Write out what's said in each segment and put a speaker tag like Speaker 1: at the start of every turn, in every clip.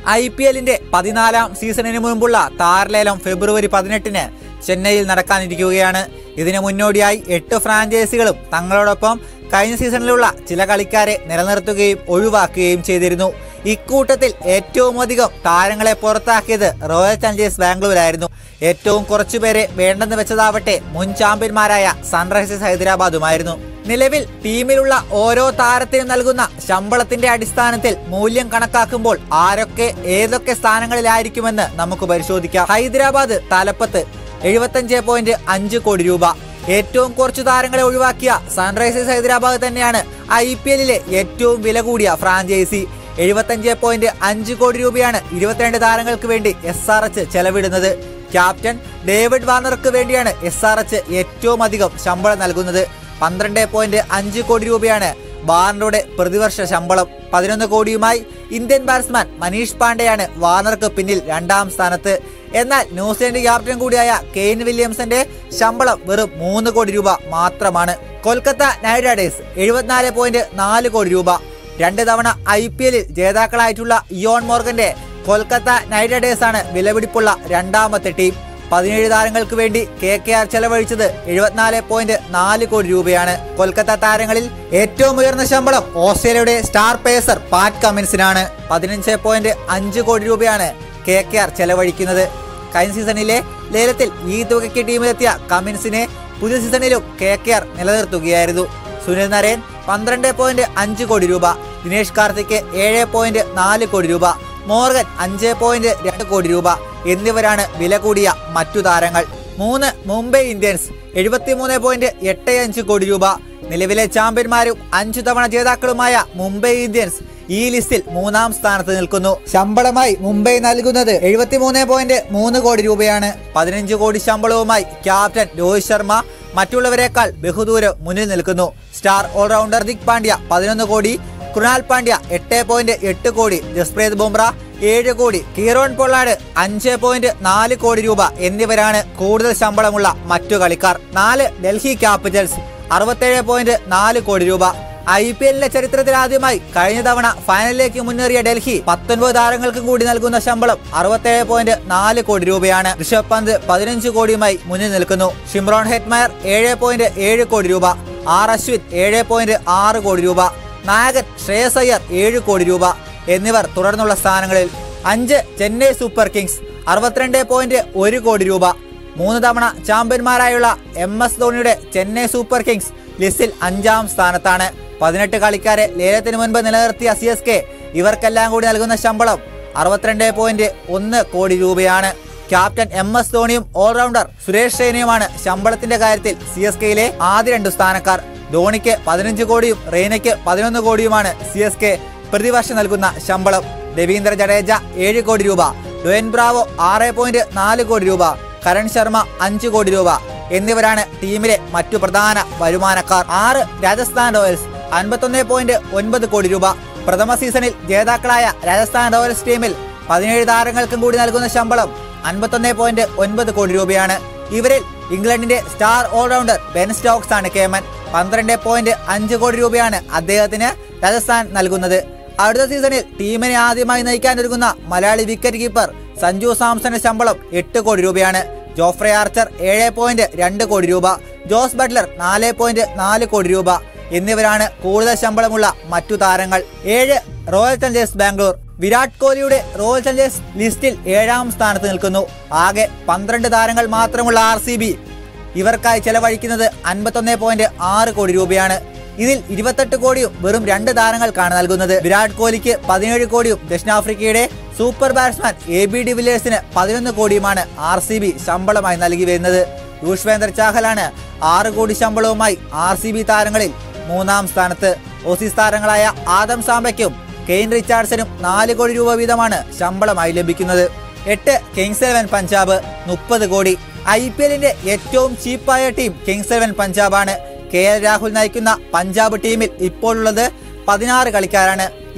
Speaker 1: I P എല്ലിന്റെ പതിനാലാം സീസണിന് മുൻപുള്ള താരലേലം ഫെബ്രുവരി പതിനെട്ടിന് ചെന്നൈയിൽ നടക്കാനിരിക്കുകയാണ് ഇതിനു മുന്നോടിയായി എട്ട് ഫ്രാഞ്ചൈസികളും തങ്ങളോടൊപ്പം കഴിഞ്ഞ സീസണിലുള്ള ചില കളിക്കാരെ നിലനിർത്തുകയും ഒഴിവാക്കുകയും ചെയ്തിരുന്നു ഇക്കൂട്ടത്തിൽ ഏറ്റവും അധികം താരങ്ങളെ പുറത്താക്കിയത് റോയൽ ചാലഞ്ചേഴ്സ് ബാംഗ്ലൂരായിരുന്നു ഏറ്റവും കുറച്ചുപേരെ വേണ്ടെന്ന് വെച്ചതാവട്ടെ മുൻ ചാമ്പ്യന്മാരായ സൺറൈസേഴ്സ് ഹൈദരാബാദുമായിരുന്നു നിലവിൽ ടീമിലുള്ള ഓരോ താരത്തിനും നൽകുന്ന ശമ്പളത്തിന്റെ അടിസ്ഥാനത്തിൽ മൂല്യം കണക്കാക്കുമ്പോൾ ആരൊക്കെ ഏതൊക്കെ സ്ഥാനങ്ങളിലായിരിക്കുമെന്ന് നമുക്ക് പരിശോധിക്കാം ഹൈദരാബാദ് തലപ്പത്ത് എഴുപത്തഞ്ച് പോയിന്റ് അഞ്ച് കോടി രൂപ ഏറ്റവും കുറച്ചു താരങ്ങളെ ഒഴിവാക്കിയ സൺറൈസേഴ്സ് ഹൈദരാബാദ് തന്നെയാണ് ഐ പി എല്ലിലെ ഏറ്റവും വില കൂടിയ ഫ്രാഞ്ചൈസി എഴുപത്തഞ്ച് പോയിന്റ് അഞ്ച് കോടി രൂപയാണ് ഇരുപത്തിരണ്ട് താരങ്ങൾക്ക് വേണ്ടി എസ് ആർ എച്ച് ചെലവിടുന്നത് ക്യാപ്റ്റൻ ഡേവിഡ് വാർണർക്ക് വേണ്ടിയാണ് എസ് ആർ എച്ച് ഏറ്റവും അധികം ശമ്പളം നൽകുന്നത് പന്ത്രണ്ട് പോയിന്റ് അഞ്ച് കോടി രൂപയാണ് വാർണറുടെ പ്രതിവർഷ ശമ്പളം പതിനൊന്ന് കോടിയുമായി ഇന്ത്യൻ ബാറ്റ്സ്മാൻ മനീഷ് പാണ്ഡെയാണ് വാർണർക്ക് പിന്നിൽ രണ്ടാം സ്ഥാനത്ത് എന്നാൽ ന്യൂസിലൻഡ് ക്യാപ്റ്റൻ കൂടിയായ കെയ്ൻ വില്യംസന്റെ ശമ്പളം വെറും മൂന്ന് കോടി രൂപ മാത്രമാണ് കൊൽക്കത്ത നൈറ്റ് റൈഡേഴ്സ് എഴുപത്തിനാല് പോയിന്റ് നാല് കോടി രൂപ രണ്ട് തവണ ഐ പി എല്ലിൽ ജേതാക്കളായിട്ടുള്ള ഇയോൺ മോർഗന്റെ കൊൽക്കത്ത നൈറ്റ് റൈഡേഴ്സ് ആണ് വിലപിടിപ്പുള്ള രണ്ടാമത്തെ ടീം പതിനേഴ് താരങ്ങൾക്ക് വേണ്ടി കെ കെ ആർ ചെലവഴിച്ചത് എഴുപത്തിനാല് പോയിന്റ് നാല് കോടി രൂപയാണ് കൊൽക്കത്ത താരങ്ങളിൽ ഏറ്റവും ഉയർന്ന ശമ്പളം ഓസ്ട്രേലിയയുടെ സ്റ്റാർ പേസർ പാറ്റ് കമിൻസിനാണ് പതിനഞ്ച് പോയിന്റ് അഞ്ച് കോടി രൂപയാണ് കെ കെ ആർ ചെലവഴിക്കുന്നത് കഴിഞ്ഞ സീസണിലെ ലേലത്തിൽ ഈ തുകയ്ക്ക് ടീമിലെത്തിയ കമിൻസിനെ പുതിയ സീസണിലും കെ കെ ആർ നിലനിർത്തുകയായിരുന്നു സുനിൽ നരേൻ പന്ത്രണ്ട് പോയിന്റ് അഞ്ച് കോടി രൂപ ദിനേഷ് കാർത്തിക് ഏഴ് പോയിന്റ് നാല് കോടി രൂപ മോർഗൻ അഞ്ച് പോയിന്റ് രണ്ട് കോടി രൂപ എന്നിവരാണ് വില കൂടിയ മറ്റു താരങ്ങൾ മൂന്ന് മുംബൈ ഇന്ത്യൻസ് എഴുപത്തിമൂന്ന് പോയിന്റ് എട്ട് അഞ്ച് കോടി രൂപ നിലവിലെ ചാമ്പ്യന്മാരും അഞ്ചു തവണ ജേതാക്കളുമായ മുംബൈ ഇന്ത്യൻസ് ഈ ലിസ്റ്റിൽ മൂന്നാം സ്ഥാനത്ത് നിൽക്കുന്നു ശമ്പളമായി മുംബൈ നൽകുന്നത് എഴുപത്തിമൂന്ന് പോയിന്റ് മൂന്ന് കോടി രൂപയാണ് പതിനഞ്ച് കോടി ശമ്പളവുമായി ക്യാപ്റ്റൻ രോഹിത് ശർമ്മ മറ്റുള്ളവരെക്കാൾ ബഹുദൂരം മുന്നിൽ നിൽക്കുന്നു സ്റ്റാർ ഓൾറൗണ്ടർ ദിക് പാണ്ഡ്യ പതിനൊന്ന് കോടി കൃണാൽ പാണ്ഡ്യ എട്ട് പോയിന്റ് എട്ട് കോടി ജസ്പ്രീത് ബുംറ ഏഴ് കോടി കീറോൺ പൊള്ളാട് അഞ്ച് പോയിന്റ് നാല് കോടി രൂപ എന്നിവരാണ് കൂടുതൽ ശമ്പളമുള്ള മറ്റു കളിക്കാർ നാല് ഡൽഹി ക്യാപിറ്റൽസ് അറുപത്തേഴ് പോയിന്റ് നാല് കോടി രൂപ ഐ പി എല്ലിന്റെ ചരിത്രത്തിൽ ആദ്യമായി കഴിഞ്ഞ തവണ ഫൈനലിലേക്ക് മുന്നേറിയ ഡൽഹി പത്തൊൻപത് താരങ്ങൾക്കും കൂടി നൽകുന്ന ശമ്പളം അറുപത്തേഴ് പോയിന്റ് നാല് കോടി രൂപയാണ് ഋഷഭ് പന്ത് പതിനഞ്ച് കോടിയുമായി മുന്നിൽ നിൽക്കുന്നു ഷിംറോൺ ഹെറ്റ്മയർ ഏഴ് പോയിന്റ് ഏഴ് കോടി രൂപ ആർ അശ്വിൻ ഏഴ് പോയിന്റ് ആറ് കോടി രൂപ നായകൻ ശ്രേയസ് അയ്യർ ഏഴ് കോടി രൂപ എന്നിവർ തുടർന്നുള്ള സ്ഥാനങ്ങളിൽ അഞ്ച് ചെന്നൈ സൂപ്പർ കിങ്സ് അറുപത്തിരണ്ട് പോയിന്റ് ഒരു കോടി രൂപ മൂന്ന് തവണ ചാമ്പ്യന്മാരായുള്ള എം എസ് ധോണിയുടെ ചെന്നൈ സൂപ്പർ കിങ്സ് ലിസ്റ്റിൽ അഞ്ചാം സ്ഥാനത്താണ് പതിനെട്ട് കളിക്കാരെ ലേലത്തിന് മുൻപ് നിലനിർത്തിയ സി എസ് കെ ഇവർക്കെല്ലാം കൂടി നൽകുന്ന ശമ്പളം അറുപത്തിരണ്ട് പോയിന്റ് ഒന്ന് കോടി രൂപയാണ് ക്യാപ്റ്റൻ എം എസ് ധോണിയും ഓൾറൗണ്ടർ സുരേഷ് റെയ്നയുമാണ് ശമ്പളത്തിന്റെ കാര്യത്തിൽ സി എസ് കെയിലെ ആദ്യ രണ്ട് സ്ഥാനക്കാർ ധോണിക്ക് പതിനഞ്ച് കോടിയും റെയ്നയ്ക്ക് പതിനൊന്ന് കോടിയുമാണ് സി എസ് കെ പ്രതിവർഷം നൽകുന്ന ശമ്പളം രവീന്ദ്ര ജഡേജ ഏഴ് കോടി രൂപ ഡൊയൻ ബ്രാവോ ആറ് പോയിന്റ് നാല് കോടി രൂപ കരൺ ശർമ്മ അഞ്ച് കോടി രൂപ എന്നിവരാണ് ടീമിലെ മറ്റു പ്രധാന വരുമാനക്കാർ ആറ് രാജസ്ഥാൻ റോയൽസ് അൻപത്തൊന്ന് പോയിന്റ് ഒൻപത് കോടി രൂപ പ്രഥമ സീസണിൽ ജേതാക്കളായ രാജസ്ഥാൻ റോയൽസ് ടീമിൽ പതിനേഴ് താരങ്ങൾക്കും കൂടി നൽകുന്ന ശമ്പളം അൻപത്തൊന്ന് പോയിന്റ് ഒൻപത് കോടി രൂപയാണ് ഇവരിൽ ഇംഗ്ലണ്ടിന്റെ സ്റ്റാർ ഓൾറൗണ്ടർ ബെൻ സ്റ്റോക്സ് ആണ് കേമൻ പന്ത്രണ്ട് പോയിന്റ് അഞ്ച് കോടി രൂപയാണ് അദ്ദേഹത്തിന് രാജസ്ഥാൻ നൽകുന്നത് അടുത്ത സീസണിൽ ടീമിനെ ആദ്യമായി നയിക്കാനൊരുങ്ങുന്ന മലയാളി വിക്കറ്റ് കീപ്പർ സഞ്ജു സാംസന്റെ ശമ്പളം എട്ട് കോടി രൂപയാണ് ജോഫ്രെ ആർച്ചർ ഏഴ് പോയിന്റ് രണ്ട് കോടി രൂപ ജോസ് ബട്ട്ലർ നാല് പോയിന്റ് നാല് കോടി രൂപ എന്നിവരാണ് കൂടുതൽ ശമ്പളമുള്ള മറ്റു താരങ്ങൾ ഏഴ് റോയൽ ചലഞ്ചേഴ്സ് ബാംഗ്ലൂർ വിരാട് കോഹ്ലിയുടെ റോയൽ ചലഞ്ചേഴ്സ് ലിസ്റ്റിൽ ഏഴാം സ്ഥാനത്ത് നിൽക്കുന്നു ആകെ പന്ത്രണ്ട് താരങ്ങൾ മാത്രമുള്ള ആർ സി ബി ഇവർക്കായി ചെലവഴിക്കുന്നത് അൻപത്തൊന്ന് പോയിന്റ് ആറ് കോടി രൂപയാണ് ഇതിൽ ഇരുപത്തെട്ട് കോടിയും വെറും രണ്ട് താരങ്ങൾക്കാണ് നൽകുന്നത് വിരാട് കോഹ്ലിക്ക് പതിനേഴ് കോടിയും ദക്ഷിണാഫ്രിക്കയുടെ സൂപ്പർ ബാറ്റ്സ്മാൻ എ ബി ഡിവിലിയേഴ്സിന് പതിനൊന്ന് കോടിയുമാണ് ആർ സി ബി ശമ്പളമായി നൽകി വരുന്നത് യുഷ്വേന്ദ്ര ചാഹലാണ് ആറ് കോടി ശമ്പളവുമായി ആർ സി ബി താരങ്ങളിൽ മൂന്നാം സ്ഥാനത്ത് ഓസീസ് താരങ്ങളായ ആദം സാമ്പയ്ക്കും കെയ്ൻ റിച്ചാർഡ്സനും നാല് കോടി രൂപ വീതമാണ് ശമ്പളമായി ലഭിക്കുന്നത് എട്ട് കിങ്സ് ഇലവൻ പഞ്ചാബ് മുപ്പത് കോടി ഐ പി എല്ലിന്റെ ഏറ്റവും ചീപ്പായ ടീം കിങ്സ് ഇലവൻ പഞ്ചാബാണ് കെ എൽ രാഹുൽ നയിക്കുന്ന പഞ്ചാബ് ടീമിൽ ഇപ്പോഴുള്ളത് പതിനാറ് കളിക്കാരാണ്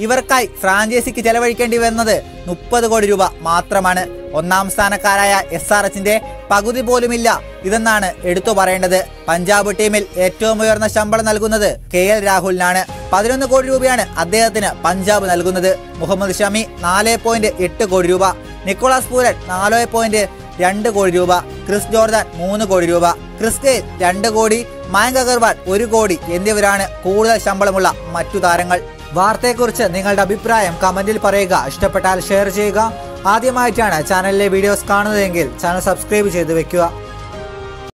Speaker 1: ഇവർക്കായി ഫ്രാഞ്ചൈസിക്ക് ചെലവഴിക്കേണ്ടി വന്നത് മുപ്പത് കോടി രൂപ മാത്രമാണ് ഒന്നാം സ്ഥാനക്കാരായ എസ് ആർ എച്ചിന്റെ പകുതി പോലുമില്ല ഇതെന്നാണ് എടുത്തു പറയേണ്ടത് പഞ്ചാബ് ടീമിൽ ഏറ്റവും ഉയർന്ന ശമ്പളം നൽകുന്നത് കെ എൽ രാഹുലിനാണ് പതിനൊന്ന് കോടി രൂപയാണ് അദ്ദേഹത്തിന് പഞ്ചാബ് നൽകുന്നത് മുഹമ്മദ് ഷമി നാല് പോയിന്റ് എട്ട് കോടി രൂപ നിക്കോളാസ് പൂരൻ നാല് പോയിന്റ് രണ്ട് കോടി രൂപ ക്രിസ് ജോർദാൻ മൂന്ന് കോടി രൂപ ക്രിസ് ഗെയിൽ രണ്ട് കോടി മയങ്ക് അഗർവാൾ ഒരു കോടി എന്നിവരാണ് കൂടുതൽ ശമ്പളമുള്ള മറ്റു താരങ്ങൾ വാർത്തയെക്കുറിച്ച് നിങ്ങളുടെ അഭിപ്രായം കമന്റിൽ പറയുക ഇഷ്ടപ്പെട്ടാൽ ഷെയർ ചെയ്യുക ആദ്യമായിട്ടാണ് ചാനലിലെ വീഡിയോസ് കാണുന്നതെങ്കിൽ ചാനൽ സബ്സ്ക്രൈബ് ചെയ്ത് വെക്കുക